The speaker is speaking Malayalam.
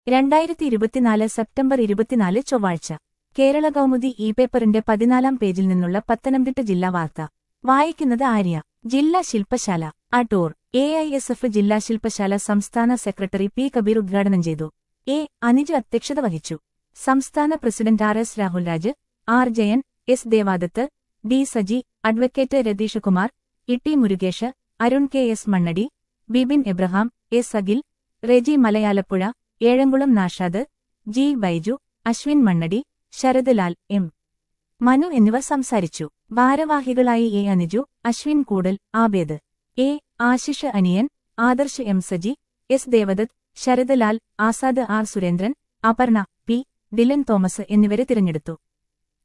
രണ്ടായിരത്തി ഇരുപത്തിനാല് സെപ്റ്റംബർ ഇരുപത്തിനാല് ചൊവ്വാഴ്ച കേരള കൗമുദി ഇ പേപ്പറിന്റെ പതിനാലാം പേജിൽ നിന്നുള്ള പത്തനംതിട്ട ജില്ലാ വാർത്ത വായിക്കുന്നത് ആര്യ ജില്ലാ ശില്പശാല Adoor A I S F ജില്ലാ ശില്പശാല സംസ്ഥാന സെക്രട്ടറി പി കബീർ ഉദ്ഘാടനം ചെയ്തു എ അനിജ് അധ്യക്ഷത വഹിച്ചു സംസ്ഥാന president R S Rahul Raj R Jayan S Devadath D Saji advocate Ratheeshkumar Itty Murukesh Arun K S Mannadi Bibin Abraham S Akhil Reji Malayalappuzha Ezhamkulam Nashad G Baiju Ashwin Mannadi Sarath Lal M Manu എന്നിവർ സംസാരിച്ചു ഭാരവാഹികളായി A Anuju Ashwin Koodal Abed A Ashish Aniyan Adarsh M Saji S Devadath Sarath Lal Azad R Surendran Aparna P Dylan Thomas എന്നിവരെ തിരഞ്ഞെടുത്തു